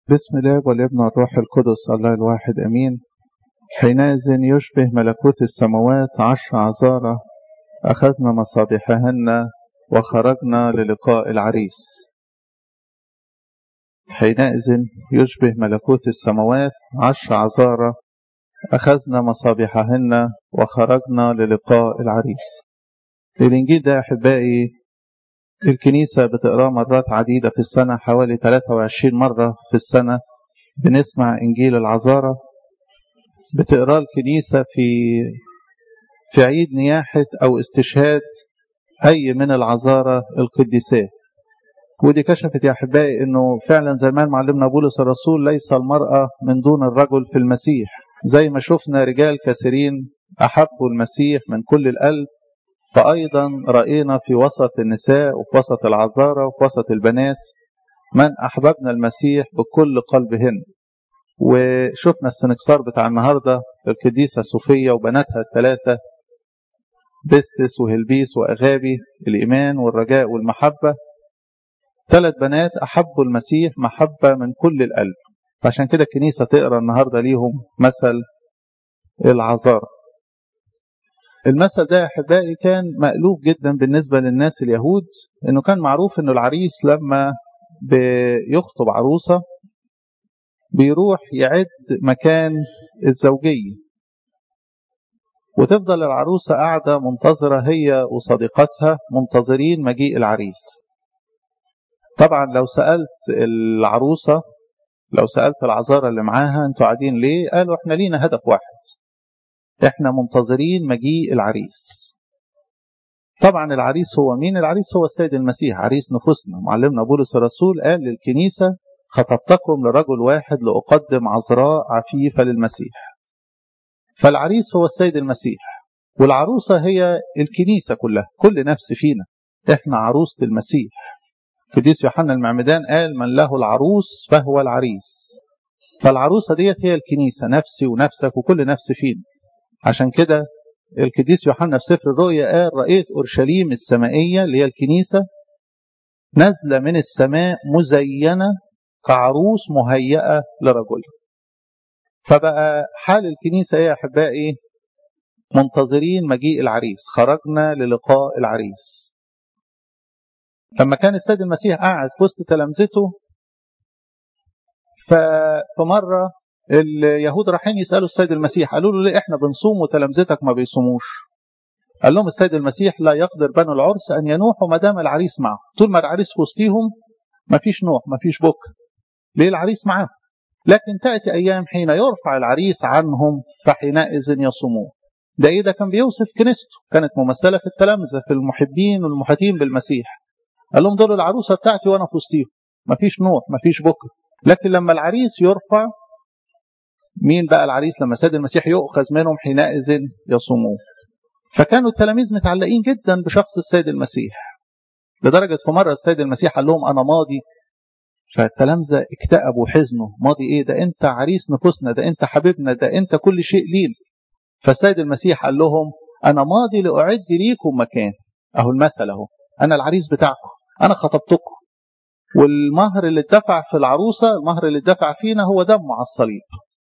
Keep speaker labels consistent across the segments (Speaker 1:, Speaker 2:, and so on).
Speaker 1: بسم الله والابن والروح القدس الله الواحد امين حينئذ يشبه ملكوت السماوات عشر عذارى اخذنا مصابيحهن وخرجنا للقاء العريس حينئذ يشبه ملكوت السماوات عشر عذارى اخذنا مصابيحهن وخرجنا للقاء العريس الانجيل ده احبائي الكنيسة بتقراه مرات عديدة في السنة حوالي 23 مرة في السنة بنسمع إنجيل العذارى بتقراه الكنيسة في في عيد نياحة أو استشهاد أي من العذارى القديسات ودي كشفت يا أحبائي إنه فعلا زي ما معلمنا بولس الرسول ليس المرأة من دون الرجل في المسيح زي ما شفنا رجال كثيرين أحبوا المسيح من كل القلب فأيضا رأينا في وسط النساء وفي وسط العذارى وفي وسط البنات من أحببنا المسيح بكل قلبهن وشفنا السنكسار بتاع النهاردة القديسة صوفية وبناتها الثلاثة بستس وهلبيس وأغابي الإيمان والرجاء والمحبة ثلاث بنات أحبوا المسيح محبة من كل القلب عشان كده الكنيسة تقرأ النهاردة ليهم مثل العذارى المثل ده يا احبائي كان مألوف جدا بالنسبة للناس اليهود انه كان معروف انه العريس لما بيخطب عروسة بيروح يعد مكان الزوجية وتفضل العروسة قاعدة منتظرة هي وصديقتها منتظرين مجيء العريس طبعا لو سألت العروسة لو سألت العذارى اللي معاها انتوا قاعدين ليه قالوا احنا لينا هدف واحد احنا منتظرين مجيء العريس طبعا العريس هو مين العريس هو السيد المسيح عريس نفوسنا معلمنا بولس الرسول قال للكنيسة خطبتكم لرجل واحد لأقدم عذراء عفيفة للمسيح فالعريس هو السيد المسيح والعروسة هي الكنيسة كلها كل نفس فينا احنا عروسة المسيح قديس يوحنا المعمدان قال من له العروس فهو العريس فالعروسة ديت هي الكنيسة نفسي ونفسك وكل نفس فينا عشان كده القديس يوحنا في سفر الرؤيا قال رأيت أورشليم السمائية اللي هي الكنيسة نازلة من السماء مزينة كعروس مهيئة لرجل فبقى حال الكنيسة يا أحبائي منتظرين مجيء العريس خرجنا للقاء العريس لما كان السيد المسيح قاعد في وسط تلامذته فمرة اليهود رايحين يسالوا السيد المسيح قالوا له ليه احنا بنصوم وتلامذتك ما بيصوموش قال لهم السيد المسيح لا يقدر بنو العرس ان ينوحوا ما دام العريس معه طول ما العريس في وسطيهم ما فيش نوح ما فيش بكر ليه العريس معاهم لكن تاتي ايام حين يرفع العريس عنهم فحينئذ يصومون ده ايه ده كان بيوصف كنيسته كانت ممثله في التلامذه في المحبين والمحيطين بالمسيح قال لهم دول العروسه بتاعتي وانا في وسطيهم ما فيش نوح ما فيش بكر لكن لما العريس يرفع مين بقى العريس لما سيد المسيح يؤخذ منهم حينئذ يصومون فكانوا التلاميذ متعلقين جدا بشخص السيد المسيح لدرجة في مرة السيد المسيح قال لهم أنا ماضي فالتلامذة اكتئبوا وحزنوا ماضي إيه ده أنت عريس نفوسنا ده أنت حبيبنا ده أنت كل شيء لينا فالسيد المسيح قال لهم أنا ماضي لأعد ليكم مكان أهو المثل أهو أنا العريس بتاعكم أنا خطبتكم والمهر اللي اتدفع في العروسة المهر اللي اتدفع فينا هو دم على الصليب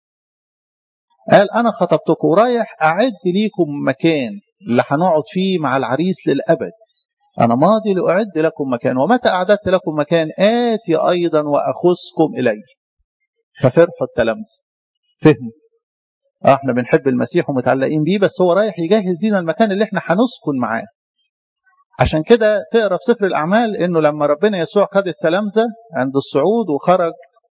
Speaker 1: قال أنا خطبتكم ورايح أعد ليكم مكان اللي هنقعد فيه مع العريس للأبد أنا ماضي لأعد لكم مكان ومتى أعددت لكم مكان آتي أيضا وأخذكم إلي ففرحوا التلامذة فهموا آه احنا بنحب المسيح ومتعلقين بيه بس هو رايح يجهز لنا المكان اللي احنا هنسكن معاه عشان كده تقرا في سفر الاعمال انه لما ربنا يسوع خد التلامذه عند الصعود وخرج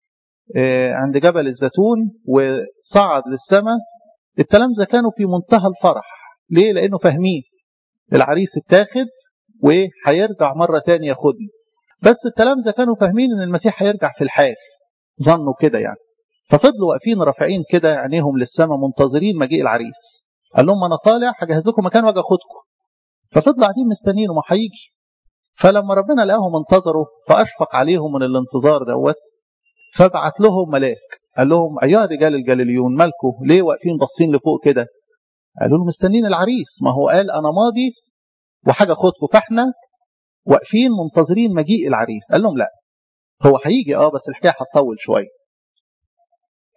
Speaker 1: عند جبل الزيتون وصعد للسماء التلامذة كانوا في منتهى الفرح ليه؟ لأنه فاهمين العريس اتاخد وهيرجع مرة تانية ياخدني بس التلامذة كانوا فاهمين ان المسيح هيرجع في الحال ظنوا كده يعني ففضلوا واقفين رافعين كده عينيهم للسماء منتظرين مجيء العريس قال لهم انا طالع هجهز لكم مكان واجي اخدكم ففضلوا قاعدين مستنيين وما هيجي فلما ربنا لقاهم انتظروا فاشفق عليهم من الانتظار دوت فبعت لهم ملاك قال لهم ايها رجال الجليليون مالكم ليه واقفين باصين لفوق كده قالوا له مستنين العريس ما هو قال انا ماضي وحاجه خدكم فاحنا واقفين منتظرين مجيء العريس قال لهم لا هو هيجي اه بس الحكايه هتطول شويه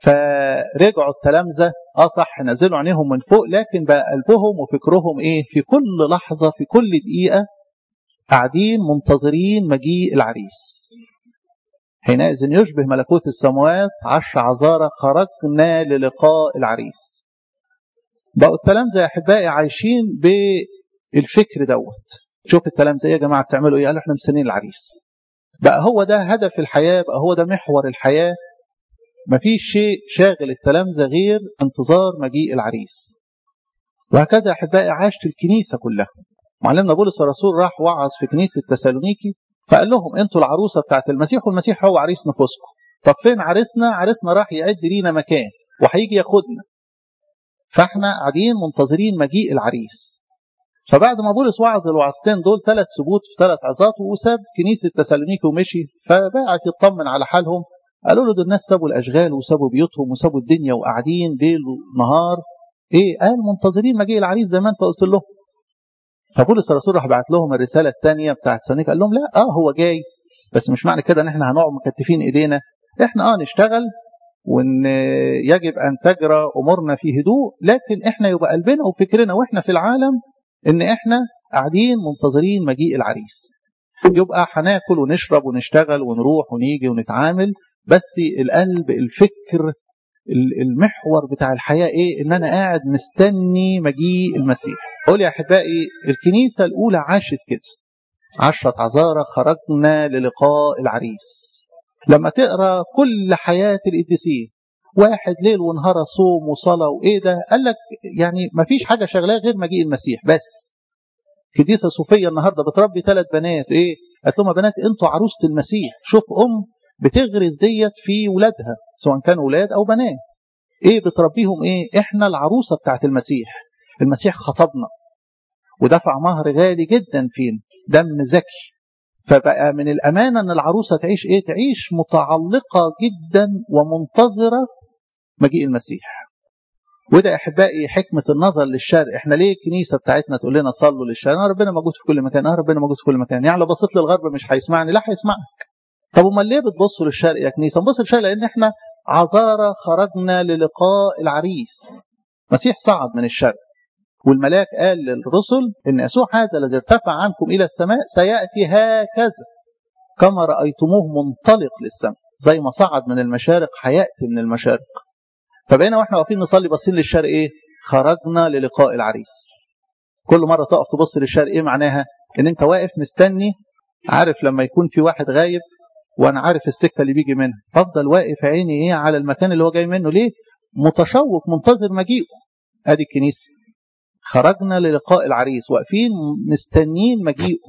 Speaker 1: فرجعوا التلامذة اه صح نزلوا عينيهم من فوق لكن بقى قلبهم وفكرهم ايه في كل لحظة في كل دقيقة قاعدين منتظرين مجيء العريس حينئذ يشبه ملكوت السماوات عشر عذارى خرجنا للقاء العريس بقوا التلامذة يا أحبائي عايشين بالفكر دوت شوف التلامذة يا جماعة بتعملوا إيه قالوا إحنا مستنيين العريس بقى هو ده هدف الحياة بقى هو ده محور الحياة مفيش شيء شاغل التلامذة غير انتظار مجيء العريس وهكذا يا أحبائي عاشت الكنيسة كلها معلمنا بولس الرسول راح وعظ في كنيسة تسالونيكي فقال لهم انتوا العروسة بتاعت المسيح والمسيح هو عريس نفوسكم طب فين عريسنا عريسنا راح يعد لينا مكان وهيجي ياخدنا فاحنا قاعدين منتظرين مجيء العريس فبعد ما بولس وعظ الوعظتين دول ثلاث سبوت في ثلاث عظات وساب كنيسة تسالونيكي ومشي فبقت يطمن على حالهم قالوا له دول الناس سابوا الاشغال وسابوا بيوتهم وسابوا الدنيا وقاعدين ليل ونهار ايه قال منتظرين مجيء العريس زي ما انت قلت لهم فبولس الرسول راح بعت لهم الرساله الثانيه بتاعت سونيك قال لهم لا اه هو جاي بس مش معنى كده ان احنا هنقعد مكتفين ايدينا احنا اه نشتغل وان يجب ان تجرى امورنا في هدوء لكن احنا يبقى قلبنا وفكرنا واحنا في العالم ان احنا قاعدين منتظرين مجيء العريس يبقى هناكل ونشرب ونشتغل ونروح ونيجي ونتعامل بس القلب الفكر المحور بتاع الحياه ايه ان انا قاعد مستني مجيء المسيح قول يا احبائي الكنيسه الاولى عاشت كده عشرة عذارى خرجنا للقاء العريس لما تقرا كل حياه القديسين واحد ليل ونهار صوم وصلاه وايه ده قال لك يعني ما فيش حاجه شغلاه غير مجيء المسيح بس كديسه صوفيه النهارده بتربي ثلاث بنات ايه قالت لهم يا بنات انتوا عروسه المسيح شوف ام بتغرز ديت في ولادها سواء كانوا ولاد او بنات ايه بتربيهم ايه احنا العروسه بتاعت المسيح المسيح خطبنا ودفع مهر غالي جدا فينا دم زكي فبقى من الامانه ان العروسه تعيش ايه تعيش متعلقه جدا ومنتظره مجيء المسيح وده يا احبائي حكمه النظر للشرق احنا ليه الكنيسه بتاعتنا تقول لنا صلوا للشرق اه ربنا موجود في كل مكان اه ربنا موجود في كل مكان يعني لو بصيت للغرب مش هيسمعني لا هيسمعك طب امال ليه بتبصوا للشرق يا كنيسه نبص للشرق لان احنا عذارى خرجنا للقاء العريس مسيح صعد من الشرق والملاك قال للرسل ان يسوع هذا الذي ارتفع عنكم الى السماء سياتي هكذا كما رايتموه منطلق للسماء زي ما صعد من المشارق هياتي من المشارق فبقينا واحنا واقفين نصلي باصين للشرق ايه خرجنا للقاء العريس كل مره تقف تبص للشرق ايه معناها ان انت واقف مستني عارف لما يكون في واحد غايب وانا عارف السكه اللي بيجي منها فافضل واقف عيني ايه على المكان اللي هو جاي منه ليه متشوق منتظر مجيئه ادي الكنيسه خرجنا للقاء العريس واقفين مستنيين مجيئه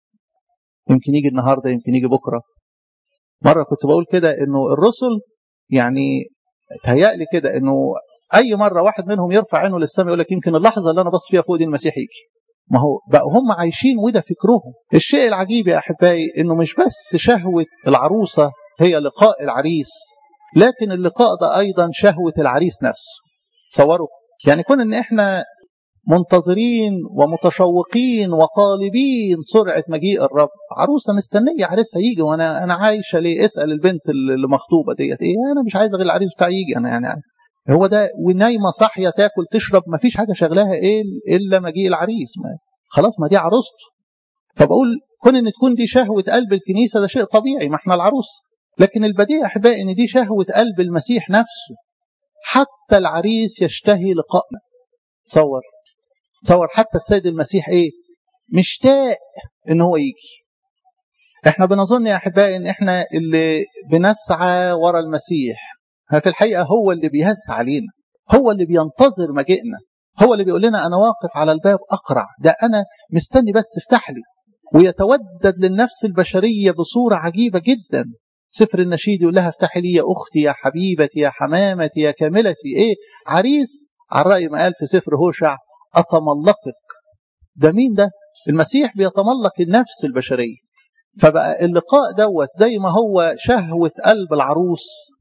Speaker 1: يمكن يجي النهارده يمكن يجي بكره مره كنت بقول كده انه الرسل يعني تهيألي كده انه اي مره واحد منهم يرفع عينه للسماء يقول لك يمكن اللحظه اللي انا بص فيها فوق دي المسيح يجي ما هو بقى هم عايشين وده فكرهم الشيء العجيب يا احبائي انه مش بس شهوه العروسه هي لقاء العريس لكن اللقاء ده ايضا شهوه العريس نفسه تصوروا يعني كون ان احنا منتظرين ومتشوقين وطالبين سرعة مجيء الرب عروسة مستنية عريسها يجي وانا انا عايشة ليه اسأل البنت اللي مخطوبة ديت ايه انا مش عايزة غير العريس بتاعي يجي انا يعني هو ده ونايمة صاحية تاكل تشرب ما فيش حاجة شغلها ايه الا مجيء العريس ما خلاص ما دي عروسته فبقول كون ان تكون دي شهوة قلب الكنيسة ده شيء طبيعي ما احنا العروس لكن البديع احبائي ان دي شهوة قلب المسيح نفسه حتى العريس يشتهي لقائنا تصور تصور حتى السيد المسيح ايه مشتاق ان هو يجي احنا بنظن يا احبائي ان احنا اللي بنسعى ورا المسيح في الحقيقه هو اللي بيسعى علينا هو اللي بينتظر مجيئنا هو اللي بيقول لنا انا واقف على الباب اقرع ده انا مستني بس افتح لي ويتودد للنفس البشريه بصوره عجيبه جدا سفر النشيد يقول لها افتحي لي يا اختي يا حبيبتي يا حمامتي يا كاملتي ايه عريس على راي ما قال في سفر هوشع أتملقك ده مين ده المسيح بيتملق النفس البشرية فبقى اللقاء دوت زي ما هو شهوة قلب العروس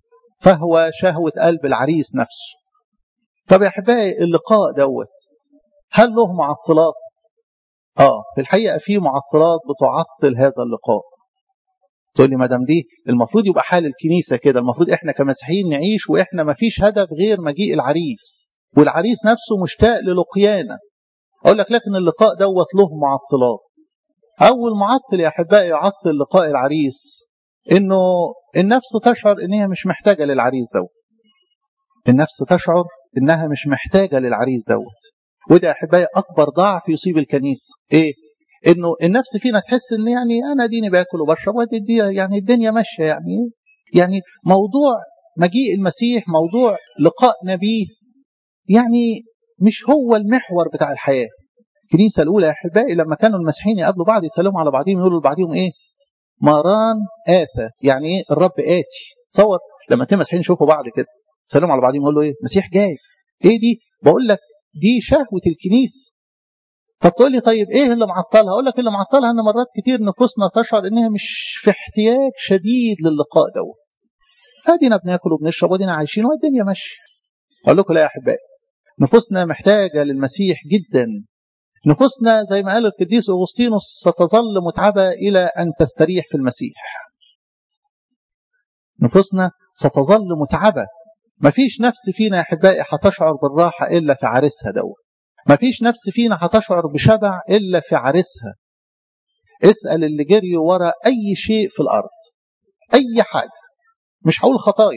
Speaker 1: فهو شهوة قلب العريس نفسه طب يا أحبائي اللقاء دوت هل له معطلات آه في الحقيقة في معطلات بتعطل هذا اللقاء تقول لي ما دام دي المفروض يبقى حال الكنيسه كده المفروض احنا كمسيحيين نعيش واحنا ما فيش هدف غير مجيء العريس والعريس نفسه مشتاق للقيانا اقول لك لكن اللقاء دوت له معطلات اول معطل يا احبائي يعطل لقاء العريس انه النفس تشعر ان هي مش محتاجه للعريس دوت النفس تشعر انها مش محتاجه للعريس دوت وده يا احبائي اكبر ضعف يصيب الكنيسه ايه انه النفس فينا تحس ان يعني انا ديني باكل وبشرب ودي يعني الدنيا ماشيه يعني يعني موضوع مجيء المسيح موضوع لقائنا بيه يعني مش هو المحور بتاع الحياه الكنيسه الاولى يا احبائي لما كانوا المسيحيين يقابلوا بعض يسلموا على بعضهم يقولوا لبعضهم ايه ماران آتى يعني ايه الرب آتي تصور لما اتنين مسيحيين يشوفوا بعض كده يسلموا على بعضهم يقولوا ايه المسيح جاي ايه دي بقول لك دي شهوة الكنيسة طب تقول لي طيب ايه اللي معطلها اقول لك اللي معطلها ان مرات كتير نفوسنا تشعر انها مش في احتياج شديد للقاء دوت ادينا بناكل وبنشرب ودينا عايشين والدنيا ماشيه اقول لكم لا يا احبائي نفوسنا محتاجه للمسيح جدا نفوسنا زي ما قال القديس اغسطينوس ستظل متعبه الى ان تستريح في المسيح نفوسنا ستظل متعبه مفيش نفس فينا يا احبائي هتشعر بالراحه الا في عريسها دوت مفيش نفس فينا هتشعر بشبع الا في عريسها اسال اللي جريوا ورا اي شيء في الارض اي حاجه مش هقول خطايا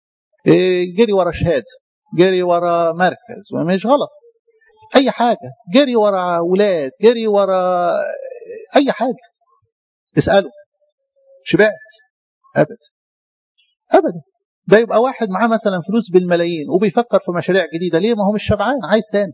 Speaker 1: جري ورا شهاده جري ورا مركز ومش غلط اي حاجه جري ورا اولاد جري ورا اي حاجه اساله شبعت ابدا ابدا ده يبقى واحد معاه مثلا فلوس بالملايين وبيفكر في مشاريع جديده ليه ما هو مش شبعان عايز تاني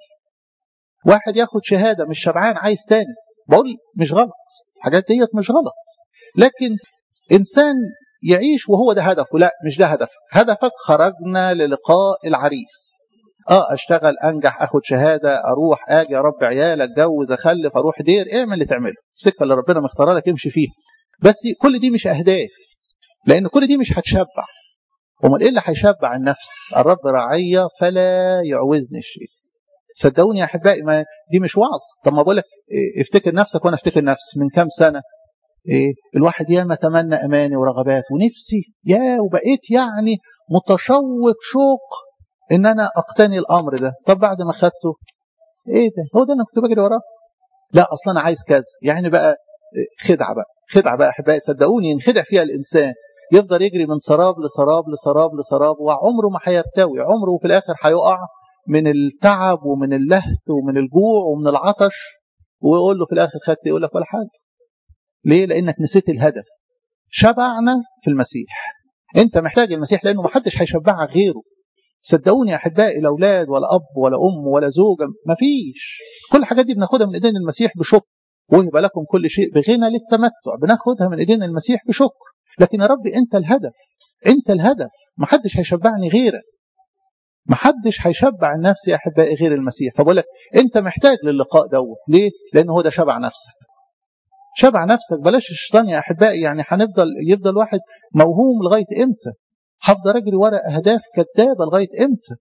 Speaker 1: واحد ياخد شهاده مش شبعان عايز تاني بقول مش غلط الحاجات ديت مش غلط لكن انسان يعيش وهو ده هدفه لا مش ده هدفك هدفك خرجنا للقاء العريس اه اشتغل انجح اخد شهاده اروح اجي اربي عيال اتجوز اخلف اروح دير اعمل اللي تعمله السكه اللي ربنا مختارها لك امشي فيها بس كل دي مش اهداف لان كل دي مش هتشبع امال ايه اللي هيشبع النفس الرب رعيه فلا يعوزني الشيء صدقوني يا احبائي ما دي مش وعظ طب ما بقول لك إيه افتكر نفسك وانا افتكر نفسي من كام سنه إيه الواحد ياما تمنى اماني ورغبات ونفسي يا وبقيت يعني متشوق شوق ان انا اقتني الامر ده طب بعد ما خدته ايه ده هو ده انا كنت بجري وراه لا اصلا انا عايز كذا يعني بقى خدعه بقى خدعه بقى احبائي صدقوني ينخدع فيها الانسان يفضل يجري من سراب لسراب لسراب لسراب وعمره ما هيرتوي عمره في الاخر هيقع من التعب ومن اللهث ومن الجوع ومن العطش ويقول له في الاخر خدت يقول لك ولا حاجه ليه لانك نسيت الهدف شبعنا في المسيح انت محتاج المسيح لانه ما حدش هيشبعك غيره صدقوني يا احبائي لا اولاد ولا اب ولا ام ولا زوجه ما فيش كل الحاجات دي بناخدها من ايدين المسيح بشكر وهب لكم كل شيء بغنى للتمتع بناخدها من ايدين المسيح بشكر لكن يا رب انت الهدف انت الهدف ما حدش هيشبعني غيرك ما حدش هيشبع النفس يا احبائي غير المسيح فبقول لك انت محتاج للقاء دوت ليه لان هو ده شبع نفسك شبع نفسك بلاش الشيطان يا احبائي يعني هنفضل يفضل واحد موهوم لغايه امتى هفضل اجري ورا اهداف كذابه لغايه امتى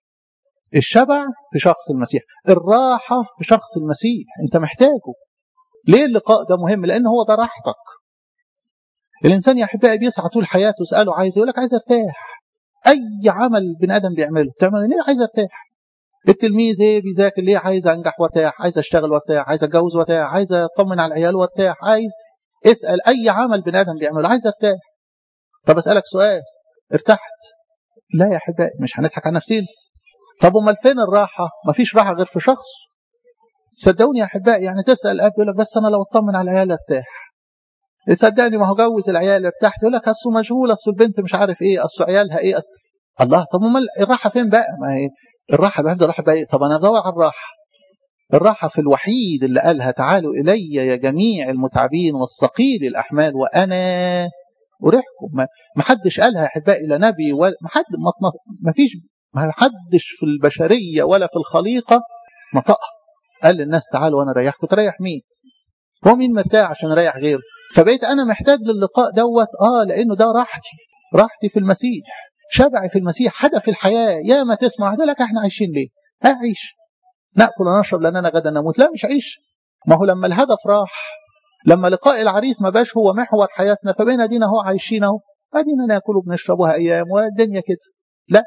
Speaker 1: الشبع في شخص المسيح الراحه في شخص المسيح انت محتاجه ليه اللقاء ده مهم لان هو ده راحتك الانسان يا احبائي بيسعى طول حياته اساله عايز يقول لك عايز ارتاح اي عمل بني ادم بيعمله بتعمل ليه عايز ارتاح التلميذ ايه بيذاكر ليه عايز انجح وارتاح عايز اشتغل وارتاح عايز اتجوز وارتاح عايز اطمن على العيال وارتاح عايز اسال اي عمل بني ادم بيعمله عايز ارتاح طب اسالك سؤال ارتحت لا يا احبائي مش هنضحك على نفسنا طب امال فين الراحه مفيش راحه غير في شخص صدقوني يا احبائي يعني تسال اب يقول لك بس انا لو اطمن على العيال ارتاح صدقني ما هو جوز العيال ارتحت يقول لك اصله مشغول اصل البنت مش عارف ايه اصل عيالها ايه أصل... الله طب امال الراحه فين بقى ما هي الراحه بقى الراحه بقى إيه؟ طب انا ادور على الراحه الراحه في الوحيد اللي قالها تعالوا الي يا جميع المتعبين والثقيل الاحمال وانا اريحكم ما حدش قالها يا احبائي لا نبي ولا ما حد ما فيش ما حدش في البشريه ولا في الخليقه نطقها قال للناس تعالوا وانا اريحكم تريح مين هو مين مرتاح عشان اريح غيره فبقيت انا محتاج للقاء دوت اه لانه ده راحتي راحتي في المسيح شبعي في المسيح هدف الحياه يا ما تسمع ده لك احنا عايشين ليه اعيش ناكل ونشرب لاننا غدا نموت لا مش عيش ما هو لما الهدف راح لما لقاء العريس ما باش هو محور حياتنا فبقينا دينا هو عايشين اهو ادينا ناكل وبنشربها ايام والدنيا كده لا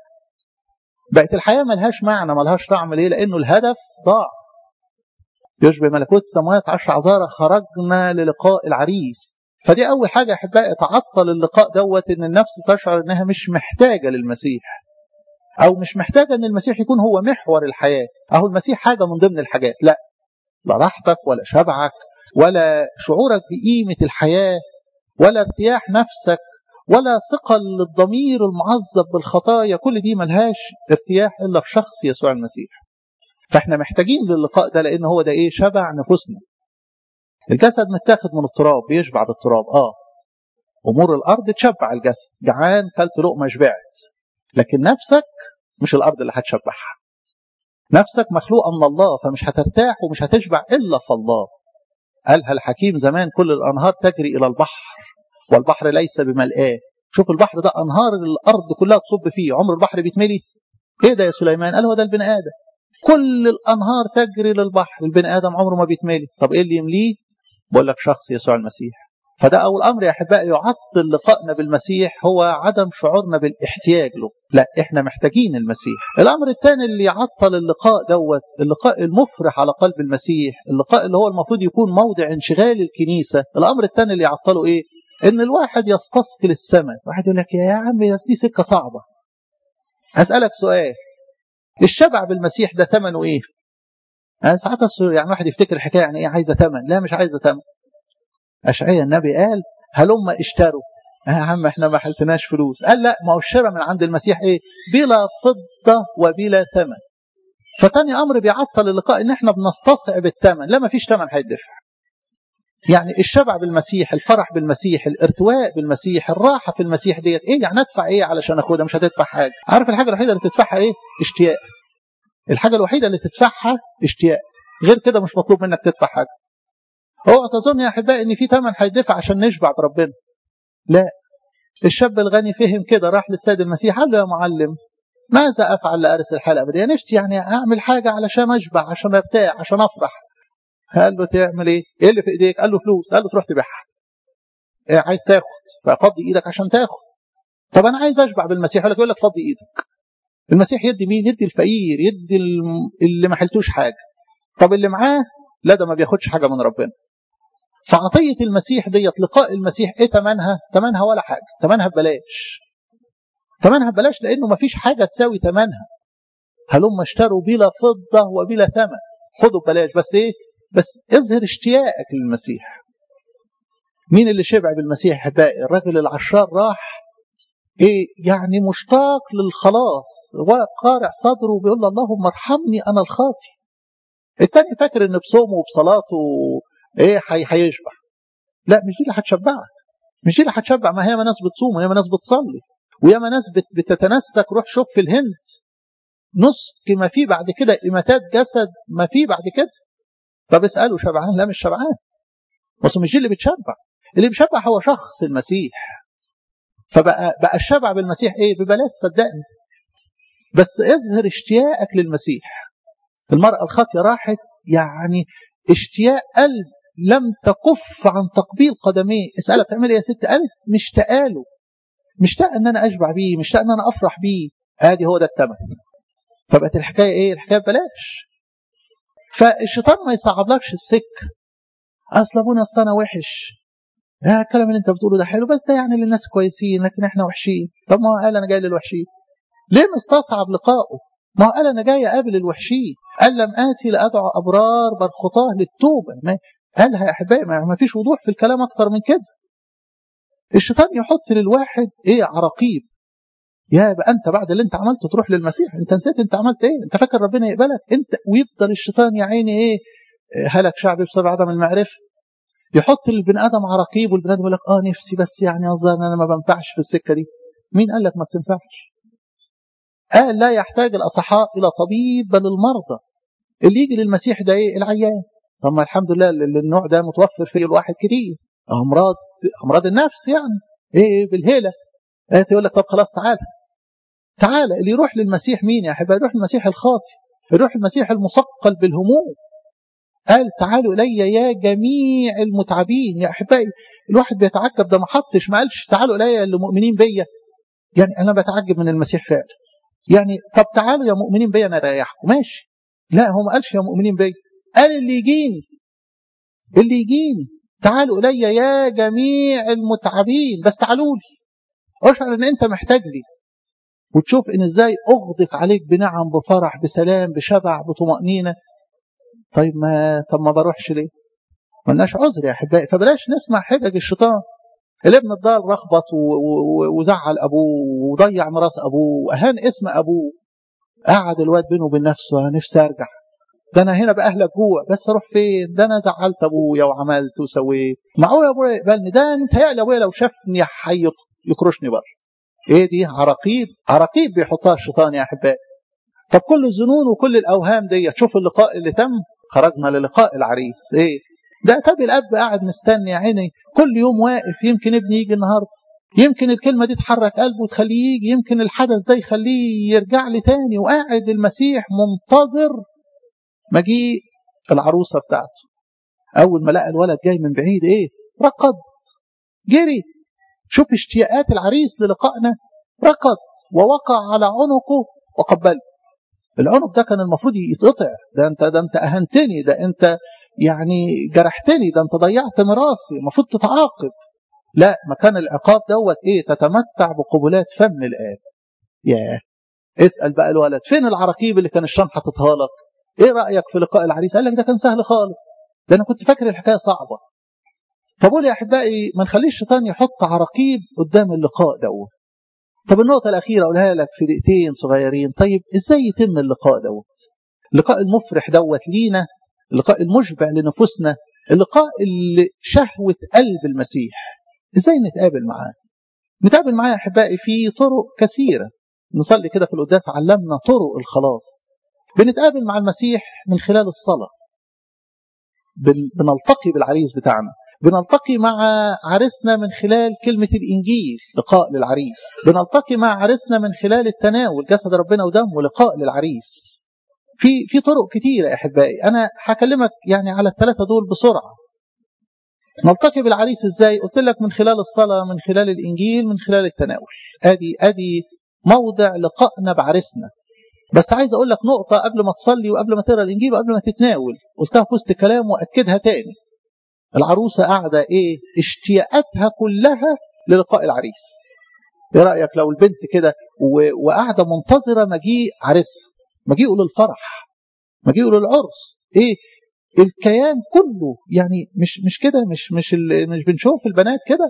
Speaker 1: بقت الحياه ملهاش معنى ملهاش طعم ليه لانه الهدف ضاع يشبه ملكوت السماوات عشر عذارى خرجنا للقاء العريس فدي اول حاجه احبائي تعطل اللقاء دوت ان النفس تشعر انها مش محتاجه للمسيح او مش محتاجه ان المسيح يكون هو محور الحياه اهو المسيح حاجه من ضمن الحاجات لا لا راحتك ولا شبعك ولا شعورك بقيمه الحياه ولا ارتياح نفسك ولا ثقل للضمير المعذب بالخطايا كل دي ملهاش ارتياح الا في شخص يسوع المسيح فاحنا محتاجين للقاء ده لان هو ده ايه شبع نفوسنا الجسد متاخد من التراب بيشبع بالتراب اه امور الارض تشبع الجسد جعان كلت لقمه شبعت لكن نفسك مش الارض اللي هتشبعها نفسك مخلوقه من الله فمش هترتاح ومش هتشبع الا في الله قالها الحكيم زمان كل الانهار تجري الى البحر والبحر ليس بملآه شوف البحر ده انهار الارض كلها تصب فيه عمر البحر بيتملي ايه ده يا سليمان قال هو ده البني ادم كل الانهار تجري للبحر البني ادم عمره ما بيتملي طب ايه اللي يمليه بقول لك شخص يسوع المسيح فده أول أمر يا أحبائي يعطل لقائنا بالمسيح هو عدم شعورنا بالاحتياج له لا إحنا محتاجين المسيح الأمر الثاني اللي يعطل اللقاء دوت اللقاء المفرح على قلب المسيح اللقاء اللي هو المفروض يكون موضع انشغال الكنيسة الأمر الثاني اللي يعطله إيه إن الواحد يستثقل السماء واحد يقول لك يا عم دي سكة صعبة أسألك سؤال الشبع بالمسيح ده ثمنه إيه أنا ساعات يعني واحد يفتكر الحكاية يعني إيه عايزة ثمن لا مش عايزة ثمن أشعية النبي قال هلم اشتروا يا عم احنا ما حلتناش فلوس قال لا ما هو الشراء من عند المسيح ايه بلا فضة وبلا ثمن فتاني امر بيعطل اللقاء ان احنا بنستصعب الثمن لا ما فيش ثمن هيدفع يعني الشبع بالمسيح الفرح بالمسيح الارتواء بالمسيح الراحة في المسيح ديت ايه يعني ادفع ايه علشان اخدها مش هتدفع حاجة عارف الحاجة الوحيدة اللي تدفعها ايه اشتياق الحاجة الوحيدة اللي تدفعها اشتياق غير كده مش مطلوب منك تدفع حاجة اوعى تظن يا احبائي ان في ثمن هيدفع عشان نشبع بربنا لا الشاب الغني فهم كده راح للسيد المسيح قال له يا معلم ماذا افعل لارث الحياه الابديه نفسي يعني اعمل حاجه علشان اشبع عشان ارتاح عشان افرح قال له تعمل ايه ايه اللي في ايديك قال له فلوس قال له تروح تبيعها إيه عايز تاخد ففضي ايدك عشان تاخد طب انا عايز اشبع بالمسيح يقول لك يقول لك فضي ايدك المسيح يدي مين يدي الفقير يدي اللي ما حلتوش حاجه طب اللي معاه لا ده ما بياخدش حاجه من ربنا فعطية المسيح ديت لقاء المسيح ايه تمنها تمنها ولا حاجة تمنها ببلاش تمنها ببلاش لانه ما فيش حاجة تساوي تمنها هلم اشتروا بلا فضة وبلا ثمن خدوا ببلاش بس ايه بس اظهر اشتياقك للمسيح مين اللي شبع بالمسيح احبائي الراجل العشار راح ايه يعني مشتاق للخلاص وقارع صدره وبيقول له اللهم ارحمني انا الخاطي التاني فاكر ان بصومه وبصلاته ايه هيشبع لا مش دي اللي هتشبعك مش دي اللي هتشبع ما هي ناس بتصوم وياما ناس بتصلي وياما ناس بتتنسك روح شوف في الهند نسك ما فيه بعد كده إماتات جسد ما فيه بعد كده طب اسأله شبعان لا مش شبعان بس مش دي اللي بتشبع اللي بيشبع هو شخص المسيح فبقى بقى الشبع بالمسيح ايه ببلاش صدقني بس اظهر اشتياقك للمسيح المرأة الخاطية راحت يعني اشتياق قلب لم تكف عن تقبيل قدميه اسألها بتعمل ايه يا ست قالت مشتاقه له مشتاق ان انا اشبع بيه مشتاق ان انا افرح بيه ادي هو ده الثمن فبقت الحكايه ايه الحكايه ببلاش فالشيطان ما يصعبلكش السكه اصل ابونا اصل انا وحش يا الكلام اللي انت بتقوله ده حلو بس ده يعني للناس كويسين لكن احنا وحشين طب ما هو قال انا جاي للوحشين ليه مستصعب لقائه ما هو قال انا جاي اقابل الوحشين قال لم اتي لادعو ابرار بل خطاه للتوبه ما قالها يا احبائي ما فيش وضوح في الكلام اكتر من كده الشيطان يحط للواحد ايه عراقيب يا بقى انت بعد اللي انت عملته تروح للمسيح انت نسيت انت عملت ايه انت فاكر ربنا يقبلك انت ويفضل الشيطان يا عيني ايه هلك شعبي بسبب عدم المعرفه يحط للبني ادم عراقيب والبني ادم يقول لك اه نفسي بس يعني اظن انا ما بنفعش في السكه دي مين قال لك ما بتنفعش قال لا يحتاج الاصحاء الى طبيب بل المرضى اللي يجي للمسيح ده ايه العيان طب ما الحمد لله النوع ده متوفر فيه الواحد كتير امراض امراض النفس يعني ايه بالهيله ايه تقول لك طب خلاص تعالى تعالى اللي يروح للمسيح مين يا احبائي يروح للمسيح الخاطي يروح المسيح المثقل بالهموم قال تعالوا إلي يا جميع المتعبين يا أحبائي الواحد بيتعجب ده ما حطش ما قالش تعالوا إلي اللي مؤمنين بيا يعني أنا بتعجب من المسيح فعلا يعني طب تعالوا يا مؤمنين بيا أنا أريحكم ماشي لا هو ما قالش يا مؤمنين بيا قال اللي يجيني اللي يجيني تعالوا إلي يا جميع المتعبين بس تعالوا لي اشعر ان انت محتاج لي وتشوف ان ازاي اغدق عليك بنعم بفرح بسلام بشبع بطمأنينة طيب ما طب ما بروحش ليه ملناش عذر يا احبائي فبلاش نسمع حجج الشيطان الابن الضال رخبط وزعل ابوه وضيع ميراث ابوه واهان اسم ابوه قعد الواد بينه وبين نفسه نفسي ارجع ده انا هنا باهلك جوع بس اروح فين ده انا زعلت ابويا وعملت وسويت معقول يا ابويا يقبلني ده انت يا ابويا لو شافني حي يكرشني بره ايه دي عراقيب عراقيب بيحطها الشيطان يا احبائي طب كل الظنون وكل الاوهام دي تشوف اللقاء اللي تم خرجنا للقاء العريس ايه ده طب الاب قاعد مستني يا عيني كل يوم واقف يمكن ابني يجي النهارده يمكن الكلمه دي تحرك قلبه وتخليه يجي يمكن الحدث ده يخليه يرجع لي تاني وقاعد المسيح منتظر مجيء العروسه بتاعته اول ما لقى الولد جاي من بعيد ايه ركض جري شوف اشتياقات العريس للقائنا ركض ووقع على عنقه وقبله العنق ده كان المفروض يتقطع ده انت ده انت اهنتني ده انت يعني جرحتني ده انت ضيعت ميراثي المفروض تتعاقب لا مكان العقاب دوت ايه تتمتع بقبلات فم الاب ياه اسال بقى الولد فين العراقيب اللي كان الشام حاططها لك ايه رايك في لقاء العريس قال لك ده كان سهل خالص ده انا كنت فاكر الحكايه صعبه فبقول يا احبائي ما نخليش الشيطان يحط عراقيب قدام اللقاء دوت طب النقطة الأخيرة أقولها لك في دقيقتين صغيرين طيب إزاي يتم اللقاء دوت اللقاء المفرح دوت لينا اللقاء المشبع لنفوسنا اللقاء اللي شهوة قلب المسيح إزاي نتقابل معاه نتقابل معاه يا أحبائي في طرق كثيرة نصلي كده في القداس علمنا طرق الخلاص بنتقابل مع المسيح من خلال الصلاة بنلتقي بالعريس بتاعنا بنلتقي مع عريسنا من خلال كلمة الإنجيل لقاء للعريس بنلتقي مع عريسنا من خلال التناول جسد ربنا ودمه لقاء للعريس في في طرق كتيرة يا أحبائي أنا هكلمك يعني على الثلاثة دول بسرعة نلتقي بالعريس إزاي قلت لك من خلال الصلاة من خلال الإنجيل من خلال التناول أدي أدي موضع لقائنا بعريسنا بس عايز أقول لك نقطة قبل ما تصلي وقبل ما تقرأ الإنجيل وقبل ما تتناول قلتها في وسط كلام وأكدها تاني العروسة قاعدة ايه اشتياقاتها كلها للقاء العريس ايه رأيك لو البنت كده وقاعدة منتظرة مجيء عريسها مجيئه للفرح مجيئه للعرس ايه الكيان كله يعني مش مش كده مش مش مش بنشوف البنات كده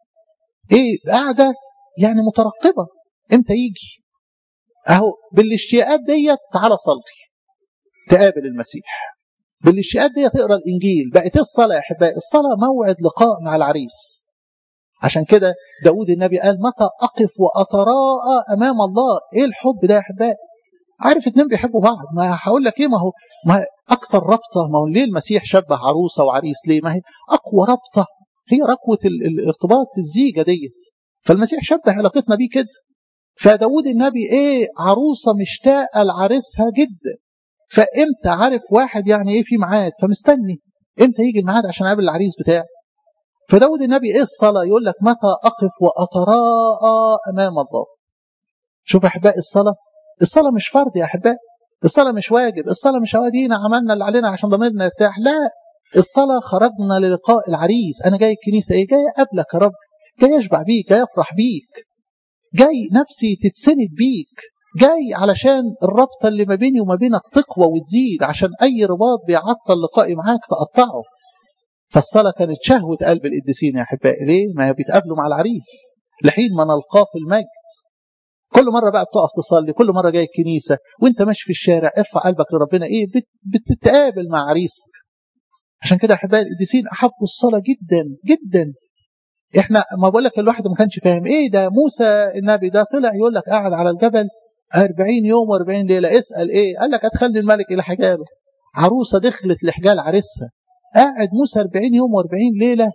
Speaker 1: ايه قاعدة يعني مترقبة امتى يجي اهو بالاشتياقات ديت تعالى صلي تقابل المسيح بالاشياءات دي تقرا الانجيل بقت الصلاه يا احبائي الصلاه موعد لقاء مع العريس عشان كده داود النبي قال متى اقف واتراءى امام الله ايه الحب ده يا احبائي عارف اتنين بيحبوا بعض ما هقول لك ايه ما هو ما اكتر رابطه ما هو ليه المسيح شبه عروسه وعريس ليه ما هي اقوى رابطه هي ركوه الارتباط الزيجه ديت فالمسيح شبه علاقتنا بيه كده فداود النبي ايه عروسه مشتاقه لعريسها جدا فامتى عارف واحد يعني ايه في ميعاد فمستني امتى يجي الميعاد عشان اقابل العريس بتاعي فداود النبي ايه الصلاه يقول لك متى اقف واتراءى امام الله شوف يا احبائي الصلاه الصلاه مش فرض يا احبائي الصلاه مش واجب الصلاه مش اوادينا عملنا اللي علينا عشان ضميرنا يرتاح لا الصلاه خرجنا للقاء العريس انا جاي الكنيسه ايه جاي اقابلك يا رب جاي اشبع بيك جاي افرح بيك جاي نفسي تتسند بيك جاي علشان الرابطة اللي ما بيني وما بينك تقوى وتزيد عشان أي رباط بيعطل لقائي معاك تقطعه فالصلاة كانت شهوة قلب القديسين يا أحبائي ليه؟ ما بيتقابلوا مع العريس لحين ما نلقاه في المجد كل مرة بقى بتقف تصلي كل مرة جاي الكنيسة وانت ماشي في الشارع ارفع قلبك لربنا ايه بتتقابل مع عريسك عشان كده أحبائي القديسين أحبوا الصلاة جدا جدا احنا ما بقول لك الواحد ما كانش فاهم ايه ده موسى النبي ده طلع يقول لك قاعد على الجبل أربعين يوم وأربعين ليلة اسأل إيه قال لك هتخلي الملك إلى حجاله عروسة دخلت لحجال عريسها قاعد موسى أربعين يوم وأربعين ليلة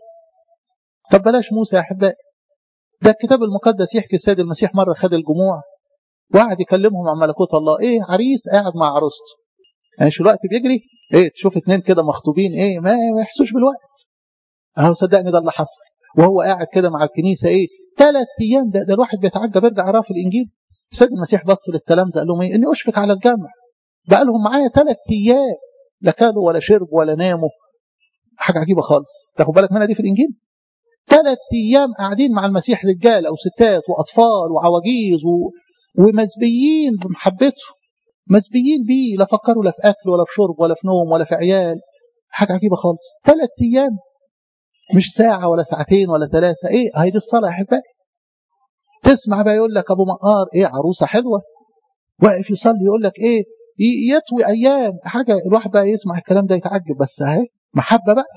Speaker 1: طب بلاش موسى يا أحبائي ده الكتاب المقدس يحكي السيد المسيح مرة خد الجموع وقعد يكلمهم عن ملكوت الله إيه عريس قاعد مع عروسته يعني شو الوقت بيجري ايه تشوف اتنين كده مخطوبين ايه ما, ما يحسوش بالوقت اهو صدقني ده اللي حصل وهو قاعد كده مع الكنيسه ايه ثلاث ايام ده, ده الواحد بيتعجب يرجع يقرا في الانجيل السيد المسيح بص للتلامذه قال لهم ايه اني اشفق على الجمع بقى لهم معايا ثلاث ايام لا كلوا ولا شربوا ولا ناموا حاجه عجيبه خالص تاخد بالك منها دي في الانجيل ثلاث ايام قاعدين مع المسيح رجال او ستات واطفال وعواجيز و... ومزبيين بمحبته مزبيين بيه لا فكروا لا في اكل ولا في شرب ولا في نوم ولا في عيال حاجه عجيبه خالص ثلاث ايام مش ساعه ولا ساعتين ولا ثلاثه ايه هي دي الصلاه يا احبائي تسمع بقى يقول لك ابو مقار ايه عروسه حلوه واقف يصلي يقول لك ايه يطوي ايام حاجه الواحد بقى يسمع الكلام ده يتعجب بس اهي محبه بقى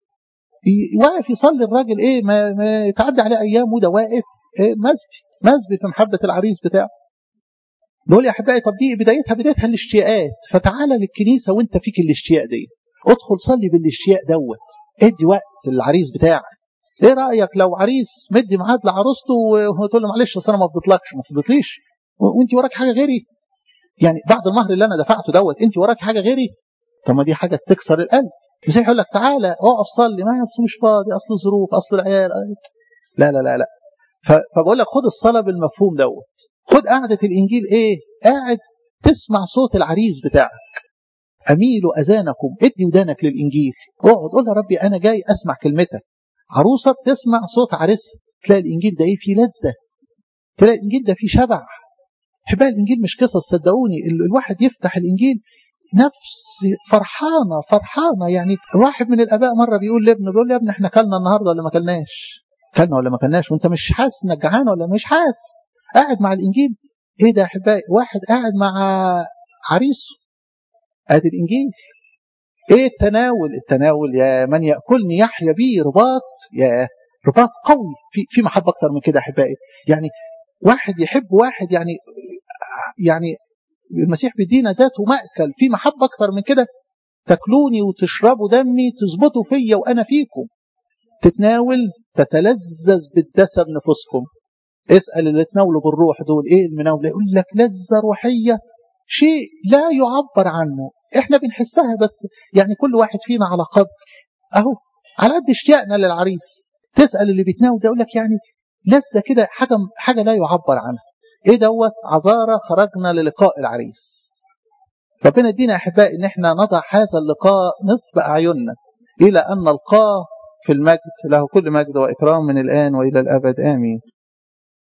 Speaker 1: واقف يصلي الراجل ايه ما, ما يتعدى عليه ايام وده واقف إيه مزبي مزبي في محبه العريس بتاعه نقول يا احبائي طب دي بدايتها بدايتها الاشتياقات فتعالى للكنيسه وانت فيك الاشتياق دي ادخل صلي بالاشتياق دوت ادي وقت للعريس بتاعك ايه رايك لو عريس مدي ميعاد لعروسته وتقول له معلش اصل انا ما فضيتلكش ما فضيتليش وانت وراك حاجه غيري يعني بعد المهر اللي انا دفعته دوت انت وراك حاجه غيري طب ما دي حاجه تكسر القلب المسيح يقول لك تعالى اقف صلي ما اصل مش فاضي اصل ظروف اصل العيال لا لا لا لا فبقول لك خد الصلاه بالمفهوم دوت خد قعده الانجيل ايه قاعد تسمع صوت العريس بتاعك اميلوا اذانكم ادي ودانك للانجيل اقعد قول يا ربي انا جاي اسمع كلمتك عروسه بتسمع صوت عريسها تلاقي الانجيل ده ايه فيه لذه تلاقي الانجيل ده فيه شبع احبائي الانجيل مش قصص صدقوني الواحد يفتح الانجيل نفس فرحانة فرحانة يعني واحد من الآباء مرة بيقول لابنه بيقول له يا ابني احنا كلنا النهاردة ولا ما كلناش كلنا ولا ما كلناش وانت مش حاسس انك جعان ولا مش حاسس قاعد مع الانجيل ايه ده يا احبائي واحد قاعد مع عريسه ادي الانجيل ايه التناول التناول يا من ياكلني يحيى بي رباط يا رباط قوي في في محبه اكتر من كده احبائي يعني واحد يحب واحد يعني يعني المسيح بيدينا ذاته مأكل في محبة أكتر من كده تاكلوني وتشربوا دمي تظبطوا فيا وأنا فيكم تتناول تتلذذ بالدسم نفوسكم اسأل اللي تناولوا بالروح دول ايه المناولة يقول لك لذة روحية شيء لا يعبر عنه احنا بنحسها بس يعني كل واحد فينا على قدر اهو على قد اشتياقنا للعريس تسأل اللي بيتناول ده يقول لك يعني لذة كده حاجة حاجة لا يعبر عنها ايه دوت عذارى خرجنا للقاء العريس ربنا يدينا احبائي ان احنا نضع هذا اللقاء نصب اعيننا الى ان نلقاه في المجد له كل مجد واكرام من الان والى الابد امين